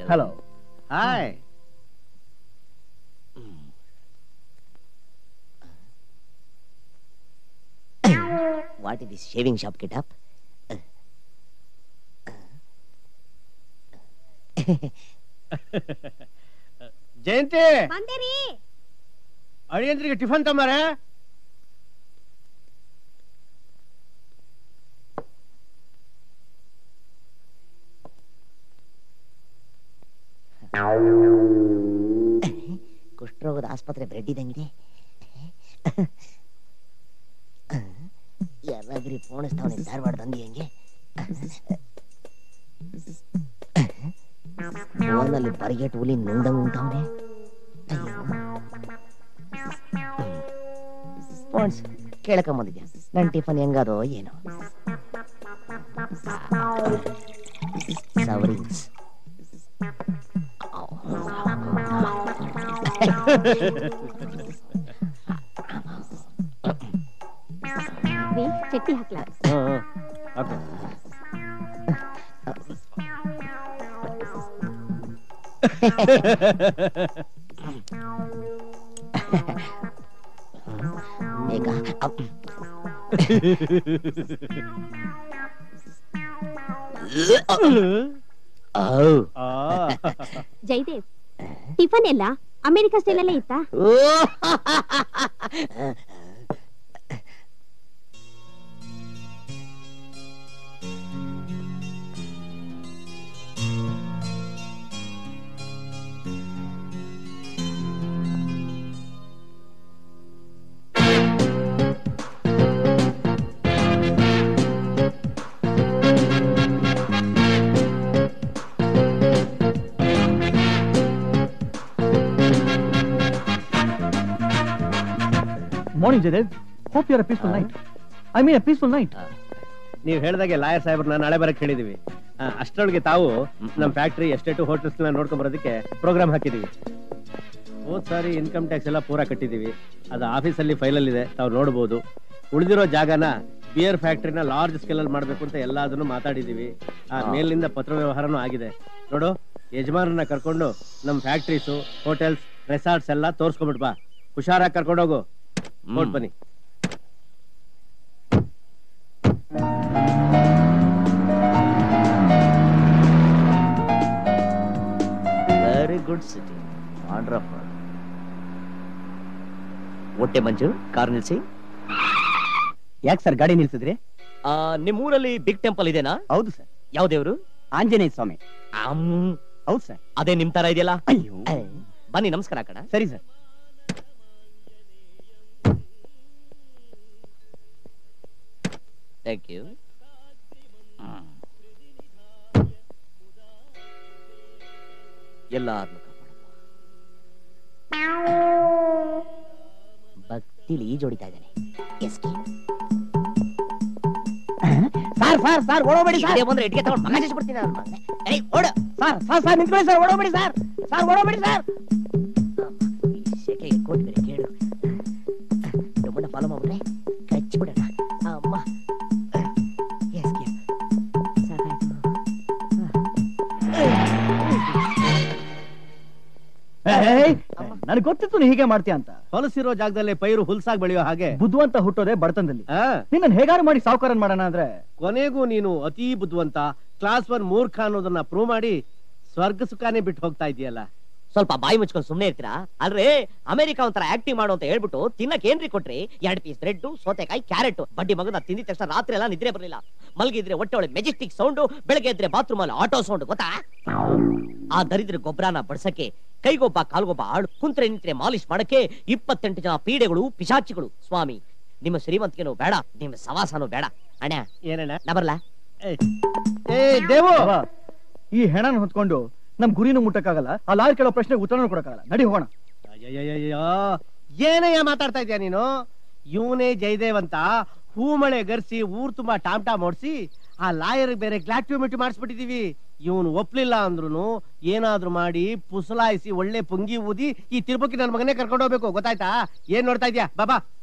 Hello hi what is this shaving shop get up Jayanti ಬಂದೇರಿ ಅಳಿಯಂದ್ರಿಗೆ tiffin ತಮ್ಮಾರೆ ಕುಷ್ಠರೋಗದ ಆಸ್ಪತ್ರೆ ಬ್ರೆಡ್ ಇದ್ದಂಗಿದೆ ಯಾರಾಗ್ರಿ ಫೋಣಿಸ್ತಾವನೆ ಧಾರವಾಡ ತಂದಿ ಹಂಗೆ ಫೋನಲ್ಲಿ ಬರಿಗೆಟ್ ಹುಲಿ ನುಂಗ್ದಂಗ್ ಉಂಟಾವನೆ ಫೋನ್ಸ್ ಕೇಳಕೊಂಬಂದಿದ್ಯಾ ನನ್ ಟಿಫನ್ ಹೆಂಗದೋ ಏನೋ ಸವರಿಂಗ್ಸ್ ರೀ ಚಟ್ನಿ ಹಾಕ್ಲಾ ಓಕೆ ಈಗ ಅಪ್- ಔ. ಜಯದೇವ್ ಟಿಫನ್ ಎಲ್ಲ ಅಮೆರಿಕ ಸ್ಟೈಲ್ ಅಲ್ಲೇ ಇತ್ತಾ ಓ. Morning Jayadev hope your peaceful night I mean peaceful night ನೀವು ಹೇಳ್ದಾಗೆ ಲಾಯರ್ ಸಾಹೇಬ್ರನ್ನ ನಾಳೆ ಬರಕ್ ಹೇಳಿದೀವಿ ಆ, ಅಷ್ಟರೊಳಗೆ ತಾವು ನಮ್ಮ ಫ್ಯಾಕ್ಟ್ರಿ ಎಸ್ಟೇಟು ಹೋಟೆಲ್ಸ್ ನೋಡ್ಕೊಂಡ್ ಬರೋದಕ್ಕೆ ಪ್ರೋಗ್ರಾಮ್ ಹಾಕಿದೀವಿ ಹೋದ್ ಸಾರಿ ಇನ್ಕಮ್ ಟ್ಯಾಕ್ಸ್ ಎಲ್ಲ ಪೂರಾ ಕಟ್ಟಿದೀವಿ ಅದು ಆಫೀಸಲ್ಲಿ ಫೈಲಲ್ಲಿ ಇದೆ ತಾವು ನೋಡ್ಬೋದು ಉಳಿದಿರೋ ಜಾಗನ ಬಿಯರ್ ಫ್ಯಾಕ್ಟ್ರಿನ ಲಾರ್ಜ್ ಸ್ಕೇಲ್ ಅಲ್ಲಿ ಮಾಡ್ಬೇಕು ಅಂತ ಎಲ್ಲದನ್ನು ಮಾತಾಡಿದೀವಿ ಆ ಮೇಲಿಂದ ಪತ್ರ ವ್ಯವಹಾರನೂ ಆಗಿದೆ ನೋಡು ಯಜಮಾನರನ್ನ ಕರ್ಕೊಂಡು ನಮ್ಮ ಫ್ಯಾಕ್ಟ್ರೀಸು ಹೋಟೆಲ್ಸ್ ರೆಸಾರ್ಟ್ಸ್ ಎಲ್ಲ ತೋರ್ಸ್ಕೊಂಡ್ಬಿಟ್ ಬಾ ಹುಷಾರಾಗಿ ಕರ್ಕೊಂಡೋಗು ನೋಡ್ ಬನ್ನಿ ವೆರಿ ಗುಡ್ ಸಿಟಿ ವಂಡರ್ಫುಲ್ ಹೊಟ್ಟೆ ಮಂಜು ಕಾರ್ ನಿಲ್ಸಿ ಯಾಕೆ ಸರ್ ಗಾಡಿ ನಿಲ್ಸಿದ್ರಿ ಆ, ನಿಮ್ ಊರಲ್ಲಿ ಬಿಗ್ ಟೆಂಪಲ್ ಇದೆನಾ ಹೌದು ಸರ್ ಯಾವ ದೇವ್ರು ಆಂಜನೇಯ ಸ್ವಾಮಿ ಆಮ್, ಹೌದು ಸರ್ ಅದೇ ನಿಮ್ ತರ ಇದೆಯಲ್ಲ ಅಯ್ಯೋ ಏ, ಬನ್ನಿ ನಮಸ್ಕಾರ ಕಣ ಸರಿ ಸರ್ ಥ್ಯಾಂಕ್ ಯು ಎಲ್ಲಾರ್ನು ಭಕ್ತಿಲಿ ಈಜೊಡಿತಾ ಇದ್ದಾನೆ ಎಸ್ಕೆ ಸರ್ ಸರ್ ಸರ್ ಓಡೋಬೇಡಿ ಇದೇ ಬಂದ್ರೆ ಇಟ್ಗೆ ತಗೊಂಡು ಮಗ ಬಿಡ್ತೀನಿ ಅವ್ರ ಮಗನೇ. ಏಯ್, ಓಡು ಸರ್ ಸರ್ ಸರ್ ನಿಂತ್ಕೊಳ್ಳಿ ಸರ್ ಓಡೋಬೇಡಿ ಸರ್ ಸರ್ ಓಡೋಬೇಡಿ ಸರ್ ಶೆಕೆಗೆ ಕೋಟ್ ಬೇರೆ ಕೇಳು ನಮ್ಮನ್ನ ಫಾಲೋ ಮಾಡ್ಬಿಟ್ರೆ ಕಚ್ಚಿಬಿಡೋಣ ಅಮ್ಮ ಎಸ್ಕೆ ಸಾಕಾಯ್ತು ನನಗೆ ಗೊತ್ತಿತ್ತು ನೀ ಹೀಗೆ ಮಾಡ್ತೀಯ ಅಂತ ಹೊಲಸಿರೋ ಜಾಗದಲ್ಲಿ ಪೈರು ಹುಲ್ಸಾಗಿ ಬೆಳೆಯೋ ಹಾಗೆ ಬುದ್ಧಿವಂತ ಹುಟ್ಟೋದೆ ಬಡತನದಲ್ಲಿ ಆ ನಿನ್ನ ಹೇಗಾರು ಮಾಡಿ ಸಾವುಕಾರನ್ ಮಾಡೋಣ ಅಂದ್ರೆ ಕೊನೆಗೂ ನೀನು ಅತಿ ಬುದ್ಧಿವಂತ ಕ್ಲಾಸ್ ಒನ್ ಮೂರ್ಖ ಅನ್ನೋದನ್ನ ಪ್ರೂವ್ ಮಾಡಿ ಸ್ವರ್ಗ ಸುಖಾನೇ ಬಿಟ್ಟು ಹೋಗ್ತಾ ಇದೆಯಲ್ಲ ಸ್ವಲ್ಪ ಬಾಯಿ ಮುಚ್ಕೊಂಡು ಸುಮ್ನೆ ಇರ್ತೀರಾ ಅಲ್ರಿ ಅಮೆರಿಕ ಒಂಥರ ಆಕ್ಟಿಂಗ್ ಮಾಡು ಅಂತ ಹೇಳ್ಬಿಟ್ಟು ತಿನ್ನಕ್ ಏನ್ರಿ ಕೊಟ್ರಿ ಎರಡ್ ಪೀಸ್ ಬ್ರೆಡ್ ಸೋತೆಕಾಯಿ ಕ್ಯಾರೆಟ್ ಬಡ್ಡಿ ಮಗನ ತಿಂದಿದ ತಕ್ಷಣ ರಾತ್ರಿ ಎಲ್ಲ ನಿದ್ರೆ ಬರಲಿಲ್ಲ ಮಲಗಿದ್ರೆ ಹೊಟ್ಟೆ ಒಳಗೆ ಮೆಜೆಸ್ಟಿಕ್ ಸೌಂಡ್ ಬೆಳಗ್ಗೆ ಇದ್ರೆ ಬಾತ್ರೂಮ್ ಅಲ್ಲಿ ಆಟೋ ಸೌಂಡ್ ಗೊತ್ತಾ ಆ ದರಿದ್ರ ಗೊಬ್ಬರನ ಬಡ್ಸಕ್ಕೆ ಕೈಗೊಬ್ಬ ಕಾಲ್ಗೊಬ್ಬ ಆಳು ಕುಂತ್ರೆ ನಿಂತ್ರೆ ಮಾಲಿಶ್ ಮಾಡಕ್ಕೆ ಇಪ್ಪತ್ತೆಂಟು ಜನ ಪೀಡೆಗಳು ಪಿಶಾಚಿಗಳು ಸ್ವಾಮಿ ನಿಮ್ಮ ಶ್ರೀಮಂತಿಗೆನೂ ಬೇಡ ನಿಮ್ಮ ಸವಾಸನೂ ಬೇಡ ಅಣ್ಣ ಏನಣ್ಣ ನಾ ಬರ್ಲಾ ಏ ದೇವು ಅವ್ವ, ಈ ಹೆಣನ ಹೊತ್ಕೊಂಡು ನಮ್ ಗುರಿನೂ ಮುಟ್ಟಕ್ಕಾಗಲ್ಲ ಆ ಲಾಯರ್ ಕೇಳೋ ಪ್ರಶ್ನೆ ಉತ್ತರನೂ ಕೊಡಕ್ಕಾಗಲ್ಲ ನಡಿ ಹೋಗೋಣ ಅಯ್ಯಯ್ಯಯ್ಯೋ ಏನಯ್ಯ ಮಾತಾಡ್ತಾ ಇದೀಯ ನೀನು ಇವನೇ ಜಯದೇವ್ ಅಂತ ಹೂಮಳೆ ಗರ್ಸಿ ಊರ್ ತುಂಬಾ ಟಾಮ್ ಟಾಮ್ ಓಡಿಸಿ ಆ ಲಾಯರ್ ಬೇರೆ ಗ್ಲಾಟ್ಯೂಮಿಟಿ ಮಾಡಿಸ್ಬಿಟ್ಟಿದೀವಿ ಇವನು ಒಪ್ಲಿಲ್ಲ ಅಂದ್ರುನು ಏನಾದ್ರೂ ಮಾಡಿ ಪುಸಲಾಯಿಸಿ ಒಳ್ಳೆ ಪುಂಗಿ ಊದಿ ಈ ತಿರುಪತಿ ನನ್ನ ಮಗನೇ ಕರ್ಕೊಂಡು ಹೋಗ್ಬೇಕು ಗೊತ್ತಾಯ್ತಾ ಏನ್ ನೋಡ್ತಾ ಇದ್ಯಾ ಬಾಬಾ